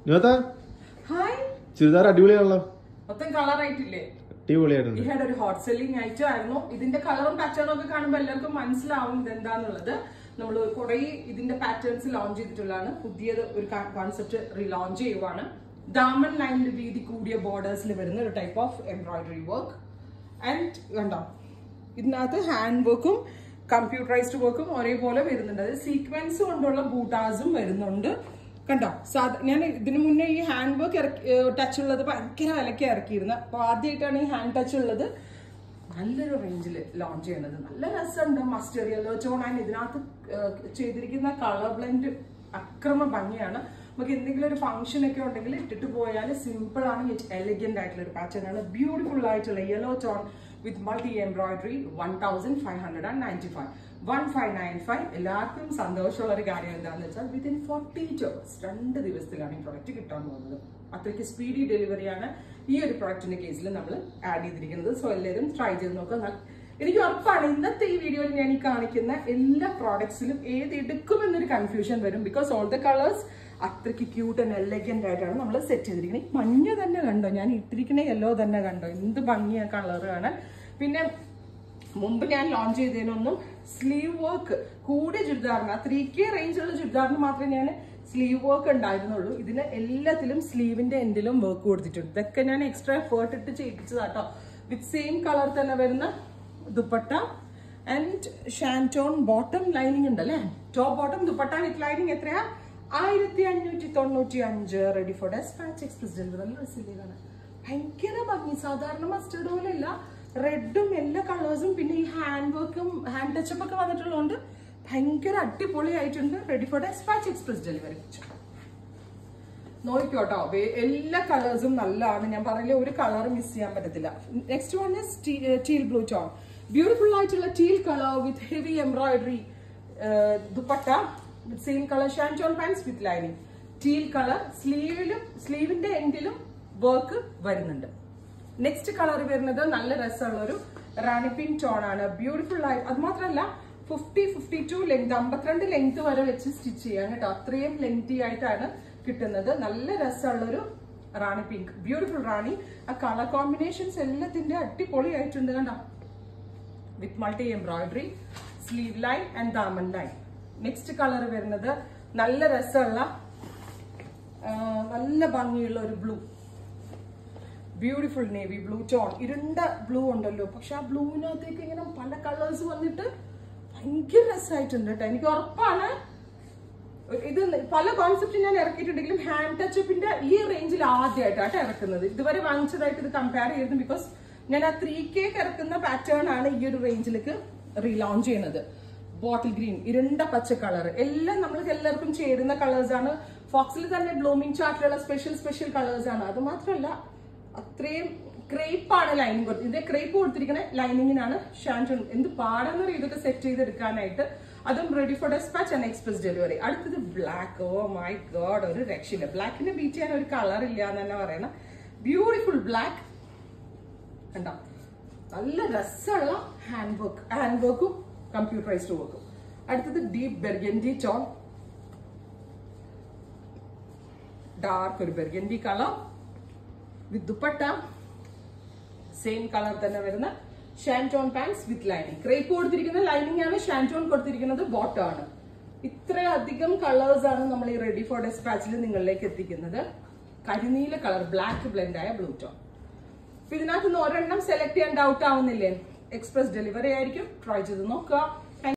നിവത്ത hi churidar അടിപൊളിയാണല്ലോ മൊത്തം colour ആയിട്ടില്ലേ അടിപൊളിയായിട്ടുണ്ട് ഈ ഹാഡ് ഒരു ഹോട്ട് സെല്ലിംഗ് ഐറ്റം ആയിരുന്നു ഇതിന്റെ കളറും പാറ്റേണും ഒക്കെ കാണുമ്പോൾ എല്ലാവർക്കും മനസ്സിലാവും ഇത് എന്താന്നുള്ളത് നമ്മൾ കുറെ ഇതിന്റെ പാറ്റേൺസ് ലോഞ്ച് ചെയ്തിട്ടുള്ളതാണ് പുതിയത് ഒരു കോൺസെപ്റ്റ് റീലോഞ്ച് ചെയ്യുവാണ് ഡാമൺ ലൈനിൽ വീതി കൂടിയ ബോർഡേഴ്സിൽ വരുന്ന ഒരു type of embroidery work and കണ്ടോ ഇതിനകത്ത് ഹാൻഡ് വർക്കും കമ്പ്യൂട്ടറൈസ്ഡ് വർക്കും ഒരേപോലെ വരുന്നുണ്ട് അതായത് സീക്വൻസ് കൊണ്ടുള്ള ബൂട്ടാസും വരുന്നുണ്ട് കണ്ടോ സാധാ ഞാൻ ഇതിനു മുന്നേ ഈ ഹാൻഡ് വർക്ക് ഇറക്കി ടച്ച് ഉള്ളത് ഭയങ്കര വിലക്ക് ഇറക്കിയിരുന്നത് അപ്പൊ ആദ്യമായിട്ടാണ് ഈ ഹാൻഡ് ടച്ച് ഉള്ളത് നല്ലൊരു റേഞ്ചിൽ ലോഞ്ച് ചെയ്യുന്നത് നല്ല രസമുണ്ട് മസ്റ്റർ യെല്ലോ ടോൺ ആൻഡ് ഇതിനകത്ത് ഏഹ്, ചെയ്തിരിക്കുന്ന കളർ ബ്ലെൻഡ് അക്രമ ഭംഗിയാണ് നമുക്ക് എന്തെങ്കിലും ഒരു ഫംഗ്ഷൻ ഒക്കെ ഉണ്ടെങ്കിൽ ഇട്ടിട്ട് പോയാൽ സിമ്പിൾ ആണ് എലിഗന്റ് ആയിട്ടുള്ള ഒരു പാറ്റേൺ ആണ് ബ്യൂട്ടിഫുൾ ആയിട്ടുള്ള yellow tone with multi embroidery one thousand five hundred and ninety five one five nine five എല്ലാവർക്കും സന്തോഷമുള്ള ഒരു കാര്യം എന്താണെന്ന് വെച്ചാൽ വിത്തിൻ ഫോർട്ടി എയ്റ്റ് അവേഴ്സ് രണ്ട് ദിവസത്തിലാണ് ഈ പ്രൊഡക്റ്റ് കിട്ടാൻ പോകുന്നത് അത്രയ്ക്ക് സ്പീഡി ഡെലിവറിയാണ് ഈ ഒരു പ്രൊഡക്റ്റിന്റെ കേസിൽ നമ്മൾ ആഡ് ചെയ്തിരിക്കുന്നത് സോ എല്ലാവരും ട്രൈ ചെയ്ത് നോക്കുക ന- എനിക്ക് ഉറപ്പാണ് ഇന്നത്തെ ഈ വീഡിയോയിൽ ഞാൻ ഈ കാണിക്കുന്ന എല്ലാ പ്രോഡക്ട്സിലും ഏത് എടുക്കുമെന്നൊരു കൺഫ്യൂഷൻ വരും ബിക്കോസ് ഓൾ ദ കളേഴ്സ് അത്രയ്ക്ക് ക്യൂട്ട് ആൻഡ് എലഗന്റ് ആയിട്ടാണ് നമ്മൾ സെറ്റ് ചെയ്തിരിക്കുന്നത് ഈ മഞ്ഞ തന്നെ കണ്ടോ ഞാൻ ഇട്ടിരിക്കുന്ന യെല്ലോ തന്നെ കണ്ടോ എന്ത് ഭംഗിയ കളറാണ് പിന്നെ മുമ്പ് ഞാൻ ലോഞ്ച് ചെയ്തതിനൊന്നും സ്ലീവ് വർക്ക് കൂടിയ ചുരിദാറിന് ത്രീ കെ റേഞ്ചുള്ള ചുരിദാറിന് മാത്രമേ ഞാൻ സ്ലീവ് വർക്ക് ഉണ്ടായിരുന്നുള്ളൂ ഇതിന് എല്ലാത്തിലും സ്ലീവിന്റെ എൻഡിലും വർക്ക് കൊടുത്തിട്ടുണ്ട് ഇതൊക്കെ ഞാൻ എക്സ്ട്രാ എഫേർട്ട് ഇട്ട് ചെയ്യിപ്പിച്ചതാട്ടോ വിത്ത് സെയിം കളർ തന്നെ വരുന്ന dupatta and shantoon bottom lining ഉണ്ട് അല്ലേ top bottom dupatta with lining എത്രയാ ആയിരത്തി അഞ്ഞൂറ്റി തൊണ്ണൂറ്റി അഞ്ച് ready for dispatch express delivery നല്ല റിസീലാണ് ഭയങ്കര ഭംഗി സാധാരണ മസ്റ്റേർഡ് പോലെയല്ല റെഡും എല്ലാ കളേഴ്സും പിന്നെ ഈ ഹാൻഡ് വർക്കും ഹാൻഡ് ടച്ചപ്പ് ഒക്കെ വന്നിട്ടുള്ളതുകൊണ്ട് ഭയങ്കര അടിപൊളിയായിട്ടുണ്ട് ready for dispatch express delivery നോക്കിക്കോട്ടോ വേ- എല്ലാ കളേഴ്സും നല്ലതാണ് ഞാൻ പറഞ്ഞില്ല ഒരു കളർ മിസ് ചെയ്യാൻ പറ്റത്തില്ല next one is teal blue tone beautiful ആയിട്ടുള്ള teal colour with heavy embroidery dupatta with same colour shantoon pants with lining teal colour സ്ലീവിലും സ്ലീവിന്റെ എൻഡിലും വർക്ക് വരുന്നുണ്ട് നെക്സ്റ്റ് കളർ വരുന്നത് നല്ല രസമുള്ള ഒരു റാണി പിങ്ക് ടോൺ ആണ് ബ്യൂട്ടിഫുൾ ആയി അത് മാത്രമല്ല ഫിഫ്റ്റി ഫിഫ്റ്റി ടു ലെങ്ത് അമ്പത്തിരണ്ട് ലെങ്ത് വരെ വെച്ച് സ്റ്റിച്ച് ചെയ്യാം കേട്ടോ അത്രയും ലെങ്തി ആയിട്ടാണ് കിട്ടുന്നത് നല്ല രസമുള്ള ഒരു റാണി പിങ്ക് ബ്യൂട്ടിഫുൾ റാണി ആ കളർ കോമ്പിനേഷൻസ് എല്ലാത്തിന്റെ അടിപൊളിയായിട്ടുണ്ട് കണ്ടോ with multi embroidery sleeve line and daman line next colour വരുന്നത് നല്ല രസമുള്ള ആ, നല്ല ഭംഗിയുള്ള ഒരു blue beautiful navy blue tone ഇരുണ്ട ബ്ലൂ ഉണ്ടല്ലോ പക്ഷെ ആ ബ്ലൂവിനകത്തേക്ക് ഇങ്ങനെ പല കളേഴ്സ് വന്നിട്ട് ഭയങ്കര രസമായിട്ടുണ്ട് കേട്ടോ എനിക്ക് ഉറപ്പാണ് ഇത് പല കോൺസെപ്റ്റ് ഞാൻ ഇറക്കിയിട്ടുണ്ടെങ്കിലും ഹാൻഡ് ടച്ചപ്പിന്റെ ഈ റേഞ്ചിൽ ആദ്യമായിട്ടാണ് ഇറക്കുന്നത് ഇതുവരെ വാങ്ങിച്ചതായിട്ട് ഇത് കമ്പയർ ചെയ്തിരുന്നു ബിക്കോസ് ഞാൻ ആ ത്രീ കേക്ക് ഇറക്കുന്ന പാറ്റേൺ ആണ് ഈ ഒരു റേഞ്ചിലേക്ക് റീലോഞ്ച് ചെയ്യുന്നത് ബോട്ടിൽ ഗ്രീൻ ഇരുണ്ട പച്ച കളർ എല്ലാം നമ്മൾക്ക് എല്ലാവർക്കും ചേരുന്ന കളേഴ്സ് ആണ് ഫോക്സിൽ തന്നെ ബ്ലൂമിംഗ് ചാർട്ടിലുള്ള സ്പെഷ്യൽ സ്പെഷ്യൽ കളേഴ്സ് ആണ് അത് മാത്രമല്ല അത്രയും ക്രേപ്പ് ആണ് ലൈനിങ് കൊടുത്തത് ഇത് ക്രേപ്പ് കൊടുത്തിരിക്കുന്ന ലൈനിങ്ങിനാണ് ഷാൻറ്റോൺ എന്ത് പാടെന്ന് പറയും ഇതൊക്കെ സെറ്റ് ചെയ്തെടുക്കാനായിട്ട് അതും ready for dispatch and express delivery അടുത്തത് ബ്ലാക്ക് ഓ മൈ ഗോഡ് ഒരു രക്ഷയില്ല ബ്ലാക്കിനെ ബീറ്റ് ചെയ്യാൻ ഒരു കളർ ഇല്ല എന്ന് തന്നെ പറയണം ബ്യൂട്ടിഫുൾ ബ്ലാക്ക് കണ്ടോ നല്ല രസമുള്ള ഹാൻഡ് വർക്ക് ഹാൻഡ് വർക്കും കമ്പ്യൂട്ടറൈസ്ഡ് വർക്കും അടുത്തത് ഡീപ് ബെർഗൻഡി ടോൺ ഡാർക്ക് ഒരു burgundy colour with dupatta same colour തന്നെ വരുന്ന shantoon pants with lining crepe കൊടുത്തിരിക്കുന്ന ലൈനിങ് ആണ് ഷാൻറ്റോൺ കൊടുത്തിരിക്കുന്നത് ബോട്ടം ആണ് ഇത്രയധികം കളേഴ്സ് ആണ് നമ്മൾ ഈ റെഡി ഫോർ ഡെസ്പാച്ചിൽ നിങ്ങളിലേക്ക് എത്തിക്കുന്നത് കരിനീല കളർ ബ്ലാക്ക് ബ്ലെൻഡ് ആയ ബ്ലൂ ടോൺ അപ്പൊ ഇതിനകത്ത് നിന്ന് ഒരെണ്ണം സെലക്ട് ചെയ്യാൻ ഡൗട്ട് ആവുന്നില്ലേ എക്സ്പ്രസ് ഡെലിവറി ആയിരിക്കും ട്രൈ ചെയ്ത് നോക്കുക